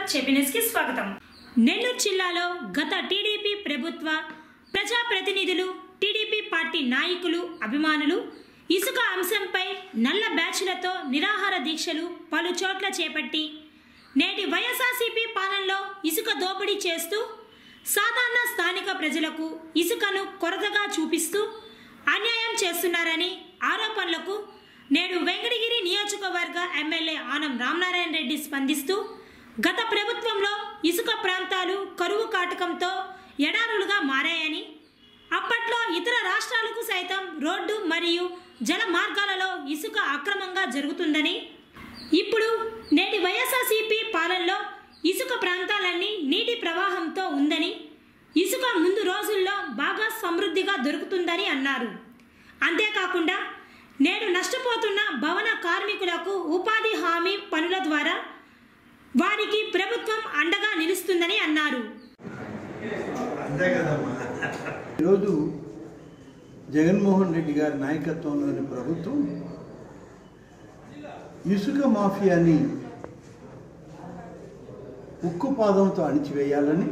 చెబినెస్ కి స్వాగతం నెల్లూరు జిల్లాలో గత టీడీపీ ప్రభుత్వ ప్రజాప్రతినిధులు టీడీపీ పార్టీ నాయకులు అభిమానులు ఇసుక అంశంపై నల్ల బ్యాచ్లతో నిరాహార దీక్షలు పలు చోట్ల చేపట్టి నేటి వైఎస్ఆర్సీపీ పాలనలో ఇసుక దోపిడీ చేస్తూ సాధారణ స్థానిక ప్రజలకు ఇసుకను కొరతగా చూపిస్తూ అన్యాయం చేస్తున్నారని ఆరోపణలకు నేడు వెంకటగిరి నియోజకవర్గ ఎమ్మెల్యే ఆనం రామనారాయణ రెడ్డి స్పందిస్తూ గత ప్రభుత్వంలో ఇసుక ప్రాంతాలు కరువు కాటకంతో ఎడారులుగా మారాయని అప్పట్లో ఇతర రాష్ట్రాలకు సైతం రోడ్డు మరియు జల మార్గాలలో ఇసుక అక్రమంగా జరుగుతుందని ఇప్పుడు నేటి వైఎస్ఆర్సీపీ పాలనలో ఇసుక ప్రాంతాలన్నీ నీటి ప్రవాహంతో ఉందని ఇసుక ముందు రోజుల్లో బాగా సమృద్ధిగా దొరుకుతుందని అన్నారు అంతేకాకుండా నేడు నష్టపోతున్న భవన కార్మికులకు ఉపాధి హామీ పనుల ద్వారా వారికి ప్రభుత్వం అండగా నిలుస్తుందని అన్నారు అంతే కదమ్మా ఈరోజు జగన్మోహన్ రెడ్డి గారి నాయకత్వంలోని ప్రభుత్వం ఇసుక మాఫియాని ఉక్కు పాదంతో అణిచివేయాలని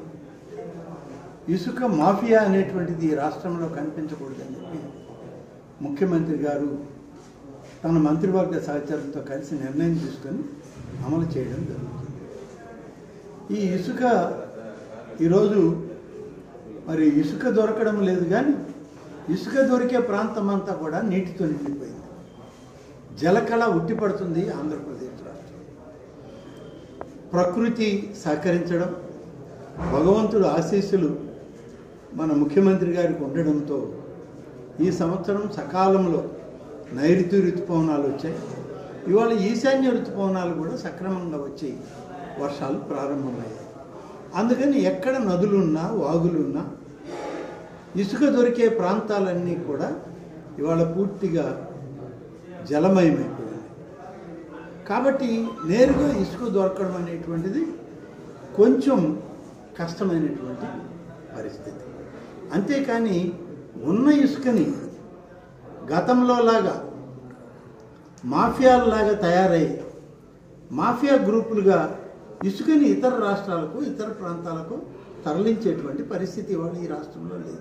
ఇసుక మాఫియా అనేటువంటిది ఈ రాష్ట్రంలో కనిపించకూడదని చెప్పి ముఖ్యమంత్రి గారు తన మంత్రివర్గ సహచరులతో కలిసి నిర్ణయం తీసుకొని అమలు చేయడం జరుగుతుంది ఈ ఇసుక ఈరోజు మరి ఇసుక దొరకడం లేదు కానీ ఇసుక దొరికే ప్రాంతం అంతా కూడా నీటితో నిండిపోయింది జలకళ ఉట్టిపడుతుంది ఆంధ్రప్రదేశ్ రాష్ట్రం ప్రకృతి సహకరించడం భగవంతుడు ఆశీస్సులు మన ముఖ్యమంత్రి గారికి ఉండడంతో ఈ సంవత్సరం సకాలంలో నైరుతి ఋతుపవనాలు వచ్చాయి ఇవాళ ఈశాన్య ఋతుపవనాలు కూడా సక్రమంగా వచ్చి వర్షాలు ప్రారంభమయ్యాయి అందుకని ఎక్కడ నదులున్నా వాగులున్నా ఇసుక దొరికే ప్రాంతాలన్నీ కూడా ఇవాళ పూర్తిగా జలమయమైపోయింది కాబట్టి నేరుగా ఇసుక దొరకడం అనేటువంటిది కొంచెం కష్టమైనటువంటి పరిస్థితి అంతేకాని ఉన్న ఇసుకని గతంలో లాగా మాఫియాలలాగా తయారై మాఫియా గ్రూపులుగా ఇసుకని ఇతర రాష్ట్రాలకు ఇతర ప్రాంతాలకు తరలించేటువంటి పరిస్థితి ఇవాళ ఈ రాష్ట్రంలో లేదు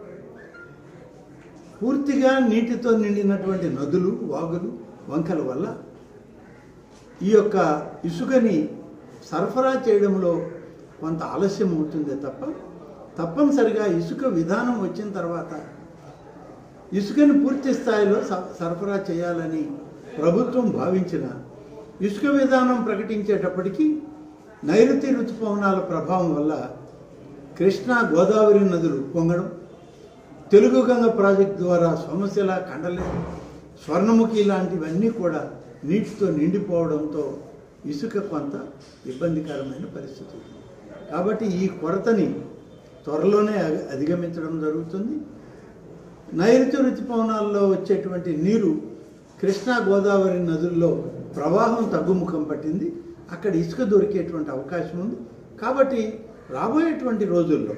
పూర్తిగా నీటితో నిండినటువంటి నదులు వాగులు వంకల వల్ల ఈ యొక్క ఇసుకని సరఫరా చేయడంలో కొంత ఆలస్యం అవుతుందే తప్ప తప్పనిసరిగా ఇసుక విధానం వచ్చిన తర్వాత ఇసుకని పూర్తి స్థాయిలో స- సరఫరా చేయాలని ప్రభుత్వం భావించిన ఇసుక విధానం ప్రకటించేటప్పటికీ నైరుతి ఋతుపవనాల ప్రభావం వల్ల కృష్ణా గోదావరి నదులు పొంగడం తెలుగు గంగ ప్రాజెక్టు ద్వారా సోమశిల కండలే స్వర్ణముఖి లాంటివన్నీ కూడా నీటితో నిండిపోవడంతో ఇసుక కొంత ఇబ్బందికరమైన పరిస్థితి ఉంది. కాబట్టి ఈ కొరతని త్వరలోనే అధి- అధిగమించడం జరుగుతుంది నైరుతి ఋతుపవనాల్లో వచ్చేటువంటి నీరు కృష్ణా గోదావరి నదుల్లో ప్రవాహం తగ్గుముఖం పట్టింది అక్కడ ఇసుక దొరికేటువంటి అవకాశం ఉంది కాబట్టి రాబోయేటువంటి రోజుల్లో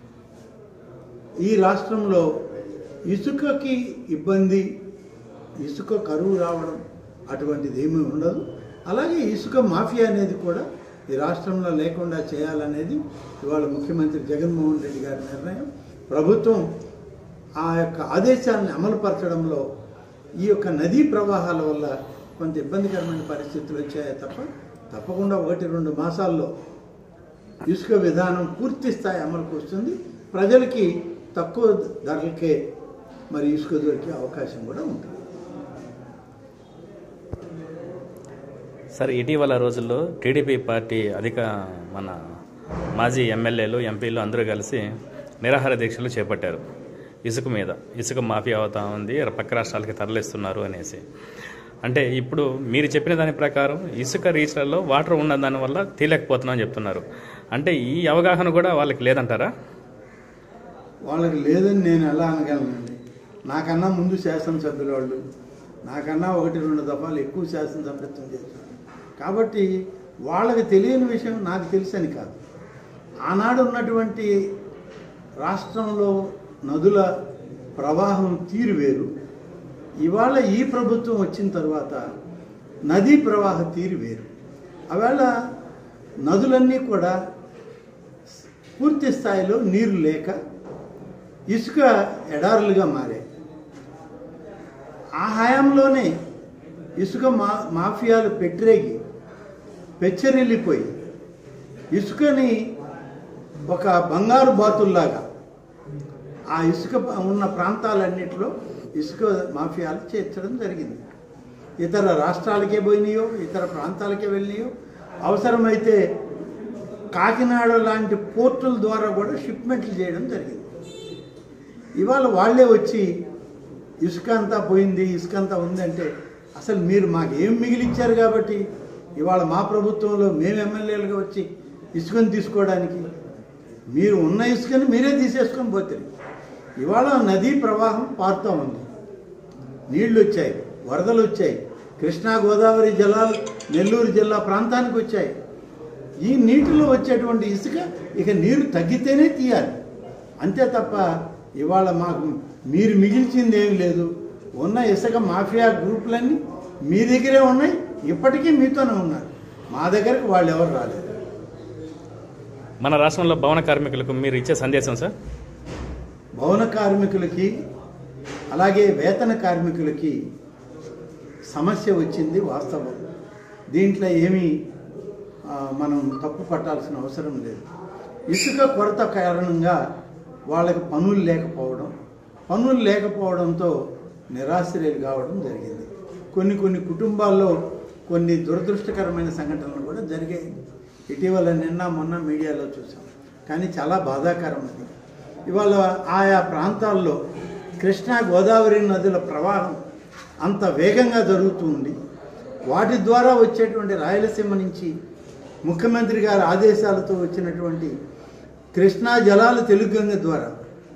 ఈ రాష్ట్రంలో ఇసుకకి ఇబ్బంది ఇసుక కరువు రావడం అటువంటిది ఏమీ ఉండదు అలాగే ఇసుక మాఫియా అనేది కూడా ఈ రాష్ట్రంలో లేకుండా చేయాలనేది ఇవాళ ముఖ్యమంత్రి జగన్మోహన్ రెడ్డి గారి నిర్ణయం ప్రభుత్వం ఆ యొక్క ఆదేశాన్ని అమలుపరచడంలో ఈ యొక్క నదీ ప్రవాహాల వల్ల కొంత ఇబ్బందికరమైన పరిస్థితులు వచ్చాయే తప్ప తప్పకుండా ఒకటి రెండు మాసాల్లో ఇసుక విధానం పూర్తి స్థాయి అమలుకు వస్తుంది ప్రజలకి తక్కువ ధరలకే మరి ఇసుక దొరికే అవకాశం కూడా ఉంటుంది సార్ ఇటీవల రోజుల్లో టీడీపీ పార్టీ అధిక మన మాజీ ఎమ్మెల్యేలు ఎంపీలు అందరూ కలిసి నిరాహార దీక్షలు చేపట్టారు ఇసుక మీద ఇసుక మాఫియా అవుతా ఉంది పక్క రాష్ట్రాలకి తరలిస్తున్నారు అనేసి అంటే ఇప్పుడు మీరు చెప్పిన దాని ప్రకారం ఇసుక రీచ్లలో వాటర్ ఉన్న దానివల్ల తీయలేకపోతున్నాం అని చెప్తున్నారు అంటే ఈ అవగాహన కూడా వాళ్ళకి లేదంటారా వాళ్ళకి లేదని నేను ఎలా అనగలనండి నాకన్నా ముందు శాసనసభ్యుల వాళ్ళు నాకన్నా ఒకటి రెండు దఫాలు ఎక్కువ శాసనసభ్యత్వం చేశారు కాబట్టి వాళ్ళకి తెలియని విషయం నాకు తెలుసని కాదు ఆనాడు ఉన్నటువంటి రాష్ట్రంలో నదుల ప్రవాహం తీరు వేరు ఇవాళ ఈ ప్రభుత్వం వచ్చిన తర్వాత నదీ ప్రవాహ తీరు వేరు అవేళ నదులన్నీ కూడా పూర్తి స్థాయిలో నీరు లేక ఇసుక ఎడారులుగా మారాయి ఆ హయాంలోనే ఇసుక మా మాఫియాలు పెట్టిరేగి పెచ్చరిల్లిపోయి ఇసుకని ఒక బంగారు బాతుల్లాగా ఆ ఇసుక ఉన్న ప్రాంతాలన్నిటిలో ఇసుక మాఫియాలు చేర్చడం జరిగింది ఇతర రాష్ట్రాలకే పోయినాయో ఇతర ప్రాంతాలకే వెళ్ళినాయో అవసరమైతే కాకినాడ లాంటి పోర్టుల ద్వారా కూడా షిప్మెంట్లు చేయడం జరిగింది ఇవాళ వాళ్ళే వచ్చి ఇసుక అంతా పోయింది ఇసుక అంతా ఉందంటే అసలు మీరు మాకు ఏం మిగిలిచ్చారు కాబట్టి ఇవాళ మా ప్రభుత్వంలో మేము ఎమ్మెల్యేలుగా వచ్చి ఇసుకని తీసుకోవడానికి మీరు ఉన్న ఇసుకని మీరే తీసేసుకొని పోతారు ఇవాళ నదీ ప్రవాహం పారుతూ ఉంది నీళ్లు వచ్చాయి వరదలు వచ్చాయి కృష్ణా గోదావరి జలాలు నెల్లూరు జిల్లా ప్రాంతానికి వచ్చాయి ఈ నీటిలో వచ్చేటువంటి ఇసుక ఇక నీరు తగ్గితేనే తీయాలి అంతే తప్ప ఇవాళ మాకు మీరు మిగిల్చింది ఏం లేదు ఉన్న ఇసుక మాఫియా గ్రూపులన్నీ మీ దగ్గరే ఉన్నాయి ఇప్పటికీ మీతోనే ఉన్నారు మా దగ్గరకు వాళ్ళు ఎవరు రాలేదు మన రాష్ట్రంలో భవన కార్మికులకు మీరు ఇచ్చే సందేశం సార్ భవన కార్మికులకి అలాగే వేతన కార్మికులకి సమస్య వచ్చింది వాస్తవం దీంట్లో ఏమీ ఆ, మనం తప్పు పట్టాల్సిన అవసరం లేదు ఇసుక కొరత కారణంగా వాళ్ళకి పనులు లేకపోవడం పనులు లేకపోవడంతో నిరాశ్రయులు కావడం జరిగింది కొన్ని కొన్ని కుటుంబాల్లో కొన్ని దురదృష్టకరమైన సంఘటనలు కూడా జరిగాయి ఇటీవల నిన్న మొన్న మీడియాలో చూసాం కానీ చాలా బాధాకరం అది ఇవాళ ఆయా ప్రాంతాల్లో కృష్ణా గోదావరి నదుల ప్రవాహం అంత వేగంగా జరుగుతుంది వాటి ద్వారా వచ్చేటువంటి రాయలసీమ నుంచి ముఖ్యమంత్రి గారి ఆదేశాలతో వచ్చినటువంటి కృష్ణా జలాలు తెలుగంగ ద్వారా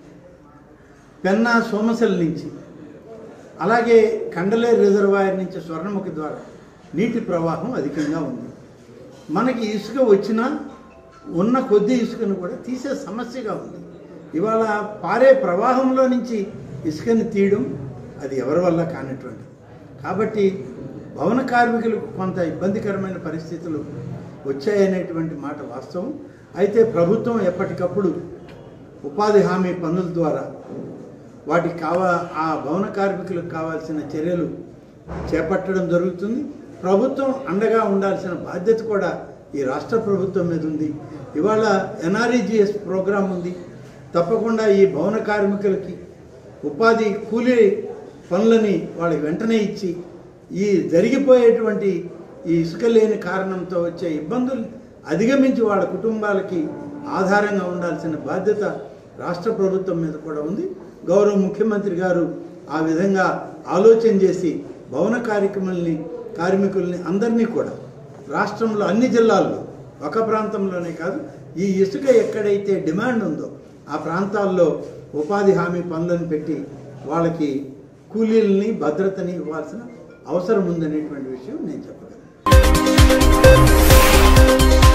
పెన్నా సోమశల నుంచి అలాగే కండలే రిజర్వాయర్ నుంచి స్వర్ణముఖి ద్వారా నీటి ప్రవాహం అధికంగా ఉంది మనకి ఇసుక వచ్చినా ఉన్న కొద్ది ఇసుకను కూడా తీసే సమస్యగా ఉంది ఇవాళ పారే ప్రవాహంలో నుంచి ఇసుకని తీయడం అది ఎవరి వల్ల కానటువంటిది కాబట్టి భవన కార్మికులకు కొంత ఇబ్బందికరమైన పరిస్థితులు వచ్చాయనేటువంటి మాట వాస్తవం అయితే ప్రభుత్వం ఎప్పటికప్పుడు ఉపాధి హామీ పనుల ద్వారా వాటికి కావా ఆ భవన కార్మికులకు కావాల్సిన చర్యలు చేపట్టడం జరుగుతుంది ప్రభుత్వం అండగా ఉండాల్సిన బాధ్యత కూడా ఈ రాష్ట్ర ప్రభుత్వం మీద ఉంది ఇవాళ ఎన్ఆర్ఈజిఎస్ ప్రోగ్రాం ఉంది తప్పకుండా ఈ భవన కార్మికులకి ఉపాధి కూలీ పనులని వాళ్ళకి వెంటనే ఇచ్చి ఈ జరిగిపోయేటువంటి ఈ ఇసుక లేని కారణంతో వచ్చే ఇబ్బందులు అధిగమించి వాళ్ళ కుటుంబాలకి ఆధారంగా ఉండాల్సిన బాధ్యత రాష్ట్ర ప్రభుత్వం మీద కూడా ఉంది గౌరవ ముఖ్యమంత్రి గారు ఆ విధంగా ఆలోచన చేసి భవన కార్యక్రమాల్ని కార్మికుల్ని అందరినీ కూడా రాష్ట్రంలో అన్ని జిల్లాల్లో ఒక ప్రాంతంలోనే కాదు ఈ ఇసుక ఎక్కడైతే డిమాండ్ ఉందో ఆ ప్రాంతాల్లో ఉపాధి హామీ పనులను పెట్టి వాళ్ళకి కూలీలని భద్రతని ఇవ్వాల్సిన అవసరం ఉందనేటువంటి విషయం నేను చెప్పగలను